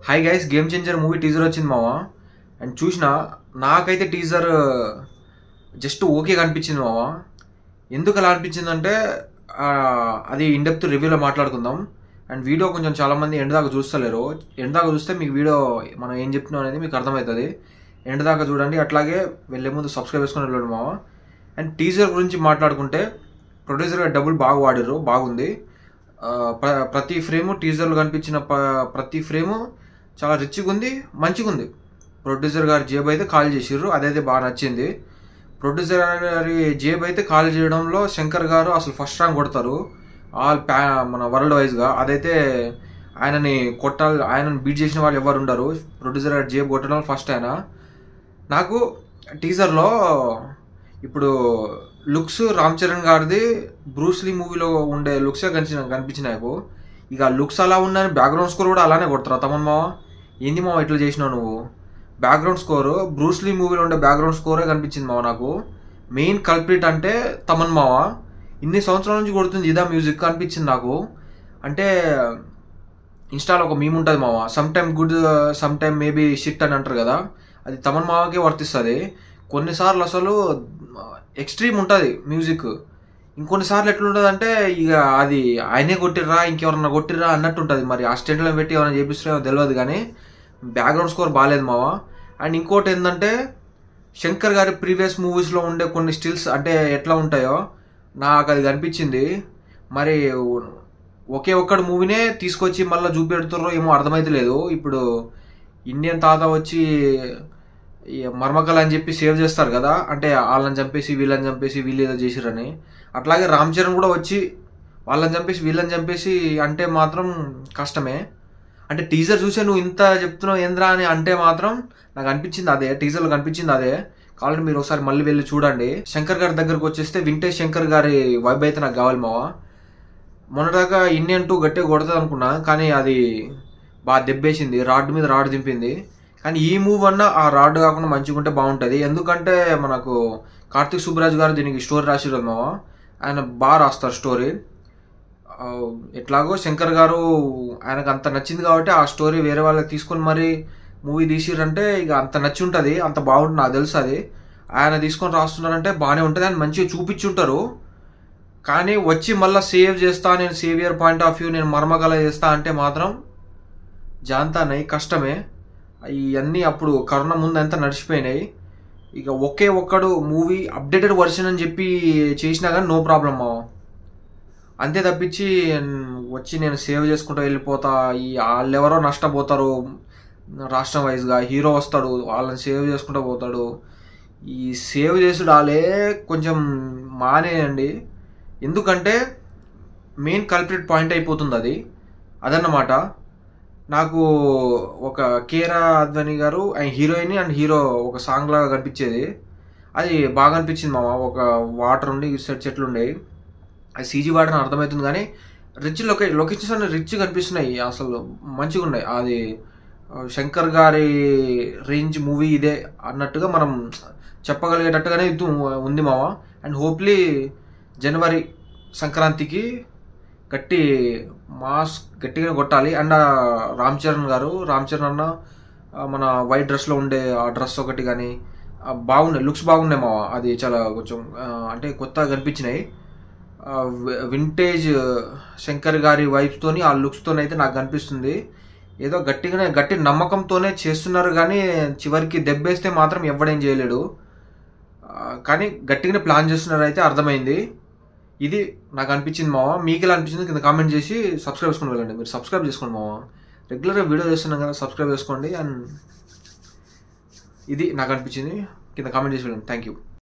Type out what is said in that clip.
high guys game changer movie teaser వచ్చింది మామ and చూసిన నాకైతే టీజర్ జస్ట్ ఓకే కనిపించింది మామ ఎందుకు అలా అనిపించిందంటే ఆ, అది ఇండెప్త్ రివ్యూలో మాట్లాడుకుందాం అండ్ వీడియో కొంచెం చాలామంది ఎండ్ దాకా చూస్తలేరు ఎండ్ దాకా చూస్తే మీకు వీడియో మనం ఏం చెప్తున్నాం అనేది మీకు అర్థమవుతుంది ఎండ్ దాకా చూడండి అట్లాగే వెళ్ళే ముందు సబ్స్క్రైబ్ చేసుకుని వెళ్ళండి మామ అండ్ టీజర్ గురించి మాట్లాడుకుంటే ప్రొడ్యూసర్ గారు డబ్బులు బాగా వాడారు బాగుంది ఆ, ప్ర- ప్రతి ఫ్రేము టీజర్లో కనిపించిన ప- ప్రతి ఫ్రేము చాలా రిచ్గా ఉంది మంచిగా ఉంది ప్రొడ్యూసర్ గారి జేబు అయితే కాల్ చేసిర్రు అదైతే బాగా నచ్చింది ప్రొడ్యూసర్ గారి జేబు అయితే కాల్ చేయడంలో శంకర్ గారు అసలు ఫస్ట్ ర్యాంక్ కొడతారు ఆల్ ప్యా మన వరల్డ్ వైజ్గా అదైతే ఆయనని కొట్టాలి ఆయనని బీట్ చేసిన వాళ్ళు ఎవరు ఉండరు ప్రొడ్యూసర్ గారి జేబు కొట్టడం ఫస్ట్ ఆయన నాకు టీజర్లో ఇప్పుడు లుక్స్ రామ్ చరణ్ గారిది బ్రూస్లీ మూవీలో ఉండే లుక్స్ కనిపించిన కనిపించినాయి నాకు ఇక లుక్స్ అలా ఉందని బ్యాక్గ్రౌండ్ స్కోర్ కూడా అలానే కొడతారా తమన్ మావ ఏంది మావ ఇట్లా చేసినావు నువ్వు బ్యాక్గ్రౌండ్ స్కోర్ బ్రూస్లీ మూవీలో ఉండే బ్యాక్గ్రౌండ్ స్కోరే కనిపించింది మావ నాకు మెయిన్ కల్ప్రిట్ అంటే తమన్ మావ ఇన్ని సంవత్సరాల నుంచి కొడుతుంది ఇదా మ్యూజిక్ అనిపించింది నాకు అంటే ఇన్స్టాలో ఒక మీమ్ ఉంటుంది మామ some time good some time maybe shit అని అంటారు కదా అది తమన్ మామకే వర్తిస్తుంది కొన్నిసార్లు అసలు ఎక్స్ట్రీమ్ ఉంటుంది మ్యూజిక్ ఇంకొన్నిసార్లు ఎట్లుంటుంది అంటే ఇక అది ఆయనే కొట్టిర్రా ఇంకెవరన్నా కొట్టిర్రా అన్నట్టు ఉంటుంది మరి ఆ స్టెంట్లో పెట్టి ఎవరైనా చేపిస్తారో తెలియదు కానీ బ్యాక్గ్రౌండ్ స్కోర్ బాగాలేదు మామ అండ్ ఇంకోటి ఏంటంటే శంకర్ గారి ప్రీవియస్ మూవీస్లో ఉండే కొన్ని స్టిల్స్ అంటే ఎట్లా ఉంటాయో నాకు అది కనిపించింది మరి ఒకే ఒక్కడు మూవీనే తీసుకొచ్చి మళ్ళీ చూపెడుతుర్రో ఏమో అర్థమైతే లేదు ఇప్పుడు ఇండియన్ తాత వచ్చి ఈ మర్మకల్ అని చెప్పి సేవ్ చేస్తారు కదా అంటే వాళ్ళని చంపేసి వీళ్ళని చంపేసి వీళ్ళు ఏదో చేసిరని అట్లాగే రామ్ చరణ్ కూడా వచ్చి వాళ్ళని చంపేసి వీళ్ళని చంపేసి అంటే మాత్రం కష్టమే అంటే టీజర్ చూసే నువ్వు ఇంత చెప్తున్నావు ఏంద్రా అని అంటే మాత్రం నాకు అనిపించింది అదే టీజర్లో కనిపించింది అదే కాబట్టి మీరు ఒకసారి మళ్ళీ వెళ్ళి చూడండి శంకర్ గారి దగ్గరకు వచ్చేస్తే వింటేజ్ శంకర్ గారి వైబ్ అయితే నాకు కావాలి మావా మొన్నదాకా ఇండియన్ టూ గట్టిగా కొడుతుంది అనుకున్నా కానీ అది బాగా దెబ్బేసింది రాడ్ మీద రాడ్ దింపింది కానీ ఈ మూవ్ అన్న ఆ రాడ్ కాకుండా మంచిగా ఉంటే బాగుంటుంది ఎందుకంటే మనకు కార్తీక్ సుబ్బరాజ్ గారు దీనికి స్టోరీ రాసిరు మావ ఆయన బాగా రాస్తారు స్టోరీ ఆ, ఎట్లాగో శంకర్ గారు ఆయనకు అంత నచ్చింది కాబట్టి ఆ స్టోరీ వేరే వాళ్ళకి తీసుకొని మరి మూవీ తీసిరంటే ఇక అంత నచ్చి ఉంటుంది అంత బాగుంటుంది నాకు తెలుసు అది ఆయన తీసుకొని రాస్తున్నారంటే బాగానే ఉంటుంది ఆయన మంచిగా చూపించుంటారు కానీ వచ్చి మళ్ళీ సేవ్ చేస్తా నేను సేవియర్ పాయింట్ ఆఫ్ వ్యూ నేను మర్మగల చేస్తా అంటే మాత్రం జాంతానై కష్టమే ఇవన్నీ అప్పుడు కరోనా ముందు అంతా నడిచిపోయినాయి ఇక ఒకే ఒక్కడు మూవీ అప్డేటెడ్ వర్షన్ అని చెప్పి చేసినా కానీ నో ప్రాబ్లం మావ అంతే తప్పించి వచ్చి నేను సేవ్ చేసుకుంటూ వెళ్ళిపోతా ఈ వాళ్ళెవరో నష్టపోతారు రాష్ట్రం వైజ్గా హీరో వస్తాడు వాళ్ళని సేవ్ చేసుకుంటూ పోతాడు ఈ సేవ్ చేసుడు వాళ్ళే కొంచెం మానేయండి ఎందుకంటే మెయిన్ కల్ప్రిట్ పాయింట్ అయిపోతుంది అది అదన్నమాట నాకు ఒక కేరా అద్వాని గారు అండ్ హీరోయిన్ అండ్ హీరో ఒక సాంగ్ లాగా కనిపించేది అది బాగా అనిపించింది మామ ఒక వాటర్ ఉండి ఇటు సైడ్ చెట్లు ఉండేవి అది సీజీ వాటర్ అని అర్థమవుతుంది కానీ రిచ్ లొకే లొకేషన్స్ అన్ని రిచ్ కనిపిస్తున్నాయి అసలు మంచిగా ఉన్నాయి అది ఆ, శంకర్ గారి రేంజ్ మూవీ ఇదే అన్నట్టుగా మనం చెప్పగలిగేటట్టుగానే ఇది ఉంది మామ అండ్ హోప్లీ జనవరి సంక్రాంతికి గట్టి మాస్ గట్టిగా కొట్టాలి అండ్ ఆ రామ్ చరణ్ గారు రామ్ చరణ్ అన్న ఆ, మన వైట్ డ్రెస్లో ఉండే ఆ డ్రెస్ ఒకటి కానీ ఆ, బాగున్నాయి లుక్స్ బాగున్నాయి మావ అది చాలా కొంచెం ఆ, అంటే కొత్తగా కనిపించినాయి ఆ, వి- వింటేజ్ శంకర్ గారి వైబ్స్తోని ఆ లుక్స్తోని అయితే నాకు కనిపిస్తుంది ఏదో గట్టిగానే గట్టి నమ్మకంతోనే చేస్తున్నారు కానీ చివరికి దెబ్బేస్తే మాత్రం ఎవడేం చేయలేడు ఆ, కానీ గట్టిగానే ప్లాన్ చేస్తున్నారు అయితే అర్థమైంది ఇది నాకు అనిపించింది మావా మీకు ఎలా అనిపించింది కింద కామెంట్ చేసి సబ్స్క్రైబ్ చేసుకుని వెళ్ళండి మీరు సబ్స్క్రైబ్ చేసుకోండి మావా రెగ్యులర్గా వీడియో చేస్తున్నాం కదా సబ్స్క్రైబ్ చేసుకోండి అండ్ ఇది నాకు అనిపించింది కింద కామెంట్ చేసి వెళ్ళండి థ్యాంక్ యూ